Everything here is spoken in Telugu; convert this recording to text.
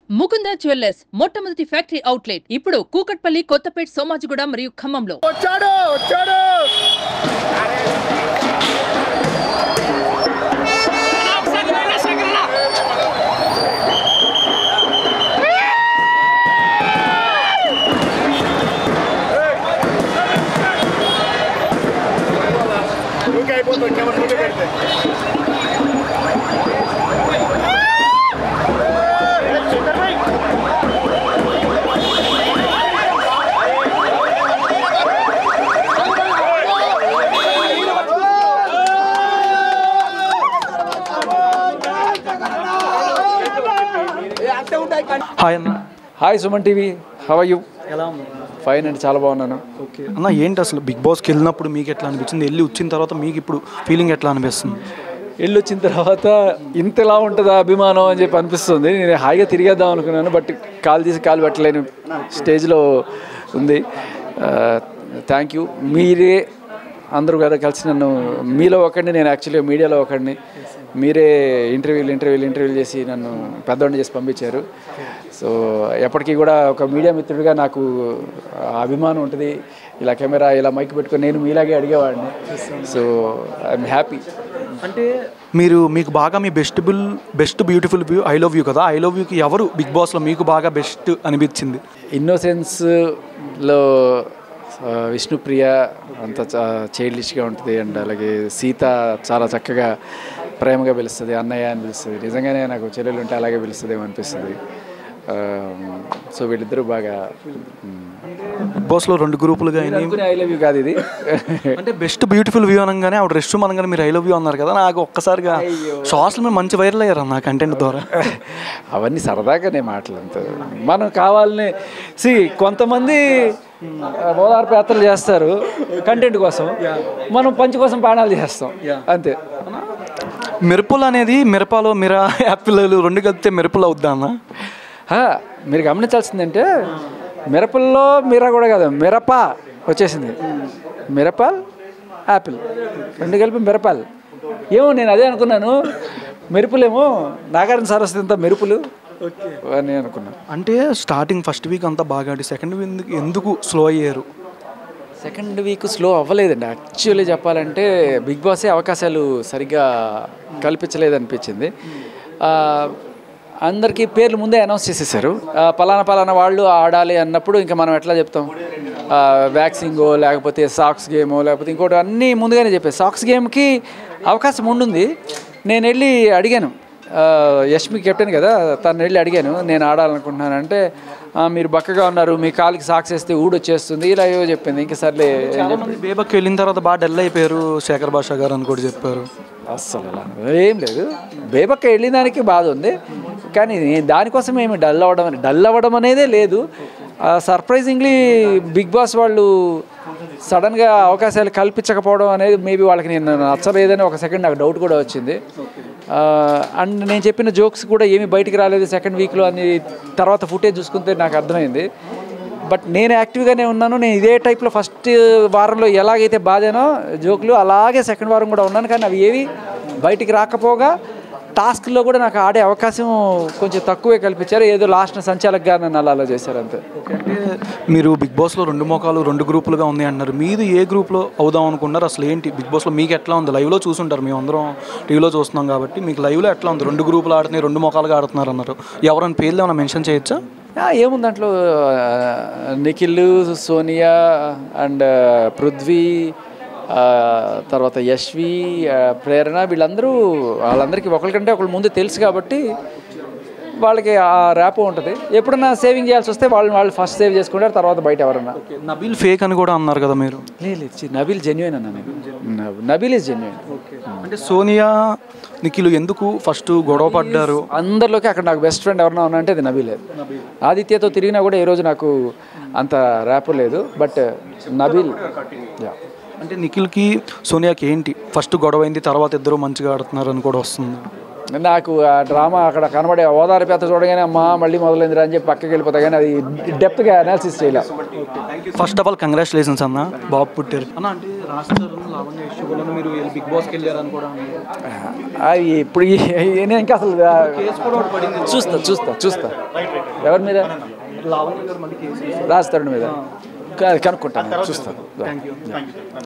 ముకుంద జ్యువెల్లర్స్ మొట్టమొదటి ఫ్యాక్టరీ అవుట్లెట్ ఇప్పుడు కూకట్పల్లి కొత్తపేట్ సోమాజిగూడ మరియు ఖమ్మంలో వచ్చాడు వచ్చాడు ఊరికే అయిపోతుంది కెమెరా ముందు పెడితే హాయ్ అన్న hi Suman TV how you ఎలా ఉంది ఫైన్ అండి చాలా బాగున్నాను ఓకే అన్న ఏంటి అసలు బిగ్ బాస్కి వెళ్ళినప్పుడు మీకు ఎట్లా అనిపించింది వెళ్ళి వచ్చిన తర్వాత మీకు ఇప్పుడు ఫీలింగ్ ఎట్లా అనిపిస్తుంది ఇల్లు వచ్చిన తర్వాత ఇంతలా ఉంటుందా అభిమానం అని చెప్పి అనిపిస్తుంది నేను హాయిగా తిరిగేద్దాం అనుకున్నాను బట్ కాల్ తీసి కాలు పెట్టలేని స్టేజ్లో ఉంది థ్యాంక్ యూ మీరే అందరూ కదా కలిసి నన్ను మీలో ఒకడిని నేను యాక్చువల్గా మీడియాలో ఒకడిని మీరే ఇంటర్వ్యూలు ఇంటర్వ్యూలు ఇంటర్వ్యూలు చేసి నన్ను పెద్దవాడిని చేసి పంపించారు సో ఎప్పటికీ కూడా ఒక మీడియా మిత్రుడిగా నాకు ఆ అభిమానం ఉంటుంది ఇలా కెమెరా ఇలా మైక్ పెట్టుకొని నేను మీలాగే అడిగేవాడిని సో ఐఎమ్ హ్యాపీ అంటే మీరు మీకు బాగా మీ best bill best beautiful view I love you కదా ఐ లవ్ యూకి ఎవరు బిగ్ బాస్లో మీకు బాగా బెస్ట్ అనిపించింది ఇన్నోసెన్స్లో ఆ, విష్ణుప్రియ అంత చైల్డిష్గా ఉంటుంది అండ్ అలాగే సీత చాలా చక్కగా ప్రేమగా పిలుస్తుంది అన్నయ్య అని పిలుస్తుంది నిజంగానే నాకు చెల్లెలు ఉంటే అలాగే పిలుస్తుందేమో అనిపిస్తుంది సో వీళ్ళిద్దరూ బాగా బిగ్ బాస్లో రెండు గ్రూపులుగా అయినాయి అనుకునే ఐ లవ్ యూ కాదు ఇది అంటే బెస్ట్ బ్యూటిఫుల్ వ్యూ అనగానే ఆవిడ రెస్ట్ రూమ్ అనగానే మీరు ఐ లవ్ యూ అన్నారు కదా నాకు ఒక్కసారిగా సోషల్ మీద మంచి వైరల్ అయ్యారు నా కంటెంట్ ద్వారా అవన్నీ సరదాగానే మాటలు అంతే మనం కావాలని సి కొంతమంది ఓదార్పు యాత్రలు చేస్తారు కంటెంట్ కోసం మనం పంచి కోసం ప్రాణాలు చేస్తాం అంతే మిరపలు అనేది మిరపలో మిర యాపిల్ రెండు కలిపితే మిరపలు అవుద్దా అన్న ఆ, మీరు గమనించాల్సిందంటే మిరపల్లో మిర కూడా కాదు మిరప వచ్చేసింది మిరపల్ యాపిల్ రెండు కలిపి మిరపాల్ ఏమో నేను అదే అనుకున్నాను మెరుపులేమో నాగార్జున సరస్వతి అంతా మెరుపులు అని అనుకున్నాను అంటే స్టార్టింగ్ ఫస్ట్ వీక్ అంతా బాగా ఆడి సెకండ్ వీక్ ఎందుకు స్లో అయ్యారు సెకండ్ వీక్ స్లో అవ్వలేదండి యాక్చువల్లీ చెప్పాలంటే బిగ్ బాసే అవకాశాలు సరిగ్గా కల్పించలేదు అనిపించింది ఆ, అందరికీ పేర్లు ముందే అనౌన్స్ చేసేసారు ఆ, పలానా పలానా వాళ్ళు ఆడాలి అన్నప్పుడు ఇంకా మనం ఎట్లా చెప్తాం ఆ, వ్యాక్సింగో లేకపోతే సాక్స్ గేమో లేకపోతే ఇంకోటి అన్నీ ముందుగానే చెప్పారు సాక్స్ గేమ్కి అవకాశం ఉండుంది నేను వెళ్ళి అడిగాను ఆ, యష్మి కెప్టెన్ కదా తను వెళ్ళి అడిగాను నేను ఆడాలనుకుంటున్నాను అంటే "ఆ, మీరు బక్కగా ఉన్నారు మీ కాలికి సాక్స్ వేస్తే ఊడొచ్చేస్తుంది ఇలా ఏవో చెప్పింది ఇంకా సర్లే చాలా మంది బేబక్కి వెళ్ళిన తర్వాత బాగా డల్ అయిపోయారు శేఖర్ భాషా గారు అని కూడా చెప్పారు అస్సలు అలా ఏం లేదు బేబక్క వెళ్ళిన దానికి బాధ ఉంది కానీ నేను దానికోసం ఏమి డల్ అవ్వడం అని- డల్ అవ్వడం అనేదే లేదు సర్ప్రైజింగ్లీ బిగ్ బాస్ వాళ్ళు సడన్గా అవకాశాలు కల్పించకపోవడం అనేది మేబీ వాళ్ళకి నేను నచ్చలేదని ఒక సెకండ్ నాకు డౌట్ కూడా వచ్చింది అండ్ నేను చెప్పిన జోక్స్ కూడా ఏమీ బయటికి రాలేదు సెకండ్ వీక్లో అని తర్వాత ఫుటేజ్ చూసుకుంటే నాకు అర్థమైంది బట్ నేను యాక్టివ్గానే ఉన్నాను నేను ఇదే టైప్లో ఫస్ట్ వారంలో ఎలాగైతే బాధానో జోకులు అలాగే సెకండ్ వారం కూడా ఉన్నాను కానీ అవి ఏవి బయటికి రాకపోగా టాస్క్లో కూడా నాకు ఆడే అవకాశం కొంచెం తక్కువే కల్పించారు ఏదో లాస్ట్ సంచాలకుగా నన్ను అలా అలా చేశారు అంతే అంటే మీరు బిగ్ బాస్లో రెండు మోకాలు రెండు గ్రూపులుగా ఉంది అంటున్నారు మీది ఏ గ్రూప్లో అవుదాం అనుకున్నారు అసలు ఏంటి బిగ్ బాస్లో మీకు ఎట్లా ఉంది లైవ్లో చూసుంటారు మేము అందరం టీవీలో చూస్తున్నాం కాబట్టి మీకు లైవ్లో ఎట్లా ఉంది రెండు గ్రూపులు ఆడుతున్నాయి రెండు మోకాలుగా ఆడుతున్నారు అన్నారు ఎవరైనా పేర్లు ఏమైనా మెన్షన్ చేయొచ్చా ఆ, ఏముంది దాంట్లో ఆ, నిఖిల్ సోనియా అండ్ పృథ్వీ ఆ, తర్వాత యశ్వి ఆ, ప్రేరణ వీళ్ళందరూ వాళ్ళందరికీ ఒకరికంటే ఒకళ్ళు ముందు తెలుసు కాబట్టి వాళ్ళకి ఆ ర్యాప్ ఉంటుంది ఎప్పుడన్నా సేవింగ్ చేయాల్సి వస్తే వాళ్ళని వాళ్ళు ఫస్ట్ సేవ్ చేసుకుంటారు తర్వాత బయట ఎవరన్నా నబీల్ ఫేక్ అని కూడా అన్నారు కదా మీరు లేదు లేదు, చి- నబీల్ జెన్యున్ అన్న నేను నబ్- నబీల్ ఇస్ జెన్యున్ అంటే సోనియా నిఖిల్ ఎందుకు ఫస్ట్ గొడవ పడ్డారు అందరిలోకి అక్కడ నాకు బెస్ట్ ఫ్రెండ్ ఎవరన్నా ఉన్నా అంటే అది నబీలే ఆదిత్యతో తిరిగినా కూడా ఈ రోజు నాకు అంత ర్యాప్ లేదు బట్ నబీల్ యా అంటే నిఖిల్కి సోనియాకి ఏంటి ఫస్ట్ గొడవ అయింది తర్వాత ఇద్దరు మంచిగా ఆడుతున్నారు అని కూడా వస్తుంది నాకు ఆ డ్రామా అక్కడ కనబడే ఓదారి పేత చూడగానే అమ్మా మళ్ళీ మొదలైందిరా అని చెప్పి పక్కకి వెళ్ళిపోతా కానీ అది డెప్త్గా అనాలిసిస్ చేయలే ఫస్ట్ ఆఫ్ ఆల్ కంగ్రాచులేషన్స్ అన్న బాబు పుట్టారు అన్న అంటే రాస్తారు లావణ్య ఇష్యూ వల్ల మీరు బిగ్ బాస్కి వెళ్ళారని కూడా అది ఇప్పుడు ఈ- నేను ఇంకా అసలు ఆ, కేసు కూడా ఒకటి పడింది చూస్తా చూస్తా చూస్తా ఎవరి మీద లావణ్య గారు మళ్ళీ కేసు రాస్తాడు మీద క- కనుక్కుంటాను చూస్తాను థ్యాంక్ యూ